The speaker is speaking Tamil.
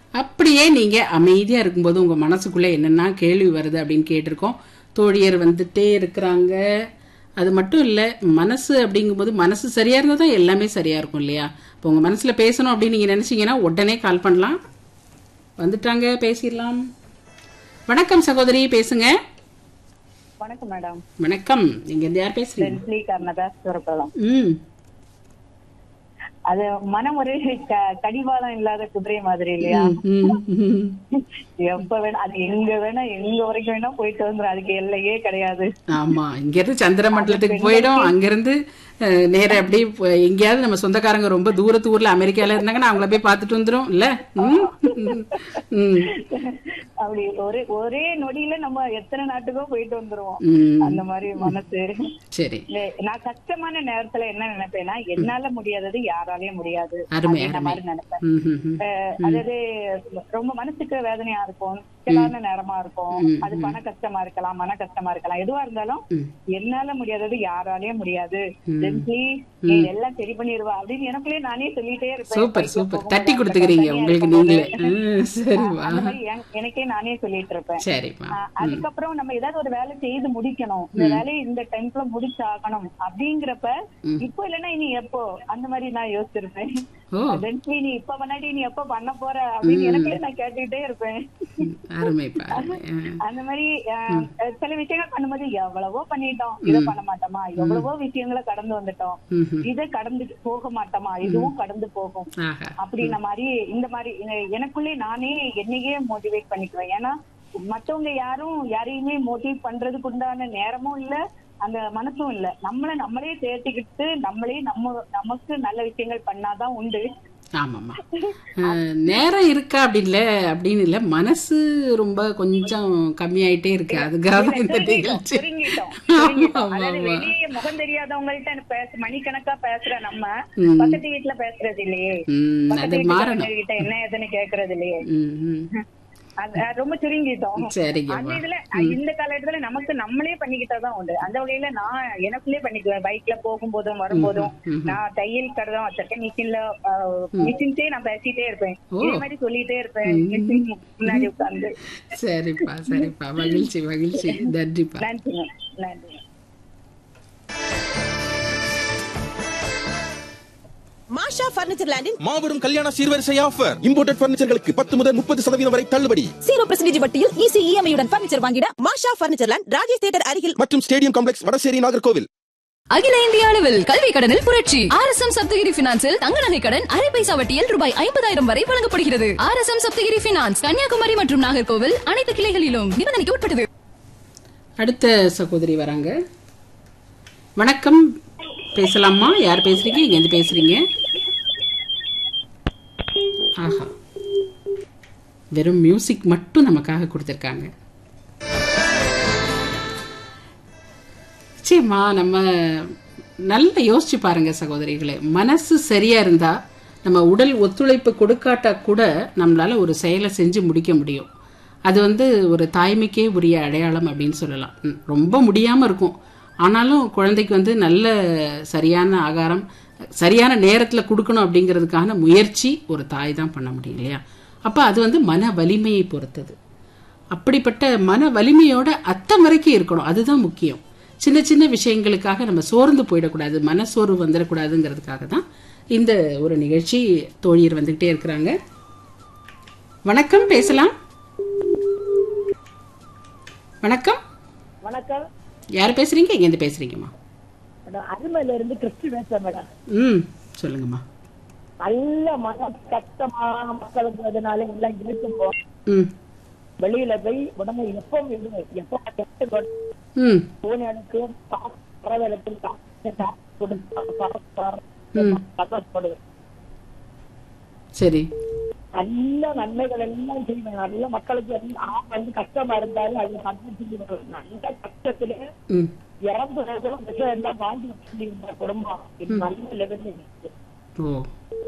அப்படியே நீங்க அமைதியா இருக்கும்போது உங்க மனசுக்குள்ள என்னென்ன கேள்வி வருது அப்படின்னு கேட்டிருக்கோம் தோழியர் வந்துட்டே இருக்கிறாங்க அது மட்டும் இல்ல மனசு அப்படிங்கும்போது மனசு சரியா இருந்தா தான் எல்லாமே சரியா இருக்கும் இல்லையா இப்போ உங்க மனசுல பேசணும் அப்படின்னு நீங்க நினைச்சீங்கன்னா உடனே கால் பண்ணலாம் வந்துட்டாங்க பேசிடலாம் வணக்கம் சகோதரி பேசுங்க வணக்கம் மேடம் வணக்கம் நீங்க இருந்து யார் பேசுறீங்க லென்ஸ்லி கர்ணதாஸ் சுரப்பலம் ம் அது மனம் ஒரு க- கடிவாளம் இல்லாத குதிரை மாதிரி இல்லையா ம், ம். எப்ப வேணா அது எங்க வேணா எங்க வரைக்கும் வேணா போயிட்டு வந்துரும் அதுக்கு எல்லையே கிடையாது ஆமா இங்க இருந்து சந்திர மண்டலத்துக்கு போயிடும் அங்க இருந்து அஹ், நேரா அப்படியே போ- எங்கேயாவது நம்ம சொந்தக்காரங்க ரொம்ப தூரத்து ஊர்ல அமெரிக்கால இருந்தாங்கன்னா அவங்கள போய் பார்த்துட்டு வந்துரும் இல்ல ம்? ம். அப்படி ஒரே ஒரே நொடியில நம்ம எத்தனை நாட்டுக்கோ போயிட்டு வந்துருவோம் ம். அந்த மாதிரி மனசு சரி இல்ல, நான் கஷ்டமான நேரத்துல என்ன நினைப்பேன்னா என்னால முடியாதது யாராலையும் முடியாது அருமை அப்படின்ற அருமை மாதிரி நினைப்பேன் ம், ம், ம். அஹ் அதாவது ரொம்ப மனசுக்கு வேதனையா இருக்கும் சிலான நேரமா இருக்கும் ம், அது பண கஷ்டமா இருக்கலாம் மன கஷ்டமா இருக்கலாம் எதுவா இருந்தாலும் ம். என்னால முடியாதது யாராலையும் முடியாது ம். ஜென்சி நீ எல்லாம் சரி பண்ணிடுவா அப்படின்னு எனக்குள்ளே நானே சொல்லிட்டே இருப்பேன் சூப்பர் பைக்ல சூப்பர் போகும்போது, தட்டி அந்த கொடுத்துக்கிறீங்க தனியா உங்களுக்கு இருக்கும்போது. நீங்களே ம், சரிம்மா அந்த மாதிரி என்- எனக்கே நானே சொல்லிட்டு இருப்பேன் சரிம்மா ஆஹ் அதுக்கப்புறம் நம்ம ஏதாவது ஒரு வேலை செய்து முடிக்கணும் இந்த வேலையை இந்த டைம்ல முடிச்சாகணும் அப்படிங்கிறப்ப இப்போ இல்லைன்னா இனி எப்போ அந்த மாதிரி நான் யோசிச்சிருப்பேன் ஓ ஜென்சி நீ இப்ப முன்னாடி நீ எப்ப பண்ண போற அப்படின்னு எனக்கே நான் கேட்டுக்கிட்டே இருப்பேன் அருமைப்பா அருமை ஆ. அந்த மாதிரி ஆஹ், சில விஷயங்கள் பண்ணும்போது எவ்வளவோ பண்ணிட்டோம் இதை பண்ண மாட்டோமா எவ்வளவோ விஷயங்களை கடந்து வந்துட்டோம் ம், ம். இதை கடந்து போக மாட்டோமா இதுவும் கடந்து போகும் ஆஹா அப்படின்ன மாதிரி இந்த மாதிரி எ- எனக்குள்ளே நானே என்னையே மோட்டிவேட் பண்ணிக்குவேன் ஏன்னா மத்தவங்க யாரும் யாரையுமே மோட்டிவேட் பண்றதுக்கு உண்டான நேரமும் இல்ல அந்த மனசும் இல்ல நம்மள நம்மளே தேர்த்திக்கிட்டு நம்மளே நம்ம நமக்கு நல்ல விஷயங்கள் பண்ணாதான் உண்டு ஆமாம்மா அஹ், நேரம் இருக்கா அப்படி இல்ல அப்படின்னு இல்ல மனசு ரொம்ப கொஞ்சம் கம்மியாயிட்டே இருக்கு அதுக்காக தான் இந்த நிகழ்ச்சி சுருங்கிட்டோம் ஆமா சுருங்கிட்டோம். அதாவது ஆமா வெளியே முகம் தெரியாதவங்கள்ட்ட பேச மணிக்கணக்கா பேசுற நம்ம ம். பக்கத்து வீட்டுல பேசுறது இல்லையே ம் பக்கத்து அது மாறணும் வீட்டுல கிட்ட என்ன ஏதுன்னு கேக்குறது இல்லையே ம் ம் அது அது ரொம்ப சுருங்கிட்டோம் அந்த சரிங்கம்மா இதுல இந்த காலகட்டத்துல நமக்கு நம்மளே பண்ணிக்கிட்டாதான் உண்டு அந்த வகையில நான் எனக்குள்ளே பண்ணிக்குவேன் பைக்ல போகும்போதும் வரும்போதும் ம். நான் தையல் கடை தான் வச்சிருக்கேன் மிஷின்ல மிஷின்ஸே நான் பேசிட்டே இருப்பேன் ஓ. இதே மாதிரி சொல்லிட்டே இருப்பேன் மிஷின் முன்னாடி உட்கார்ந்து சரிப்பா சரிப்பா மகிழ்ச்சி மகிழ்ச்சி நன்றிப்பா நன்றிங்க நன்றி மாஷா பர்னிச்சர் லேண்டின் மாபெரும் கல்யாண சீர்வரிசை ஆஃபர் இம்போர்ட்டட் பர்னிச்சர்களுக்கு பத்து முதல் முப்பது சதவீதம் வரை தள்ளுபடி ஜீரோ பர்சன்டேஜ் வட்டியில் ஈஸி இஎம்ஐயுடன் பர்னிச்சர் வாங்கிட Masha furniture land Rajesh theatre அருகில் மற்றும் ஸ்டேடியம் காம்ப்ளெக்ஸ் வடசேரி நாகர்கோவில் அகில இந்திய அளவில் கல்வி கடனில் புரட்சி ஆர் எஸ் எம் சப்தகிரி பினான்சில் தங்க நகை கடன் அரை பைசா வட்டியில் ரூபாய் ஐம்பதாயிரம் வரை வழங்கப்படுகிறது R S M Sapthagiri finance Kanyakumari மற்றும் நாகர்கோவில் அனைத்து கிளைகளிலும் நிபந்தனைக்கு உட்பட்டது அடுத்த சகோதரி வராங்க வணக்கம் பேசலாமா யார் பேசுறீங்க இங்க இருந்து பேசுறீங்க ஆஹா வெறும் மியூசிக் மட்டும் நமக்காக கொடுத்துருக்காங்க நிச்சயமா நம்ம நல்லா யோசிச்சு பாருங்க சகோதரிகளே மனசு சரியா இருந்தா நம்ம உடல் ஒத்துழைப்பு கொடுக்காட்டா கூட நம்மளால ஒரு செயலை செஞ்சு முடிக்க முடியும் அது வந்து ஒரு தாய்மைக்கே உரிய அடையாளம் அப்படின்னு சொல்லலாம் ம், ரொம்ப முடியாம இருக்கும் ஆனாலும் குழந்தைக்கு வந்து நல்ல சரியான ஆகாரம் சரியான நேரத்துல கொடுக்கணும் அப்படிங்கிறதுக்கான முயற்சி ஒரு தாய் தான் பண்ண முடியும் இல்லையா அப்ப அது வந்து மன வலிமையை பொறுத்தது அப்படிப்பட்ட மன வலிமையோட அத்தம் வரைக்கும் இருக்கணும் அதுதான் முக்கியம் சின்ன சின்ன விஷயங்களுக்காக நம்ம சோர்ந்து போயிடக்கூடாது மனசோர்வு வந்துடக்கூடாதுங்கிறதுக்காக தான் இந்த ஒரு நிகழ்ச்சி தோழியர் வந்துகிட்டே இருக்கிறாங்க வணக்கம் பேசலாம் வணக்கம் வணக்கம் யார் பேசுறீங்க எங்கேருந்து பேசுறீங்கம்மா மேடம் அருமையில இருந்து கிறிஸ்டி பேசுறேன் மேடம் ம் சொல்லுங்கம்மா நல்ல மன கஷ்டமா மக்களுக்கு அதனால எல்லாம் இருக்கும்போது ம் வெளியில போய் உடம்பு எப்போ விடு எப்போ கெட்டு ம் போன் எனக்கு பரவலுக்கு ம். கஷ்டப்படுவேன் சரி நல்ல நன்மைகள் எல்லாம் செய்வேன் நல்ல மக்களுக்கு எல்லாம் ஆ- வந்து கஷ்டமா இருந்தாலும் அது சந்தோஷம் நல்ல கஷ்டத்துல ம் இறந்து போகணும் விஷயம் எல்லாம் வாழ்ந்து வச்சிருந்த குடும்பம் இது நல்ல லெவலில் இருக்கு ஓ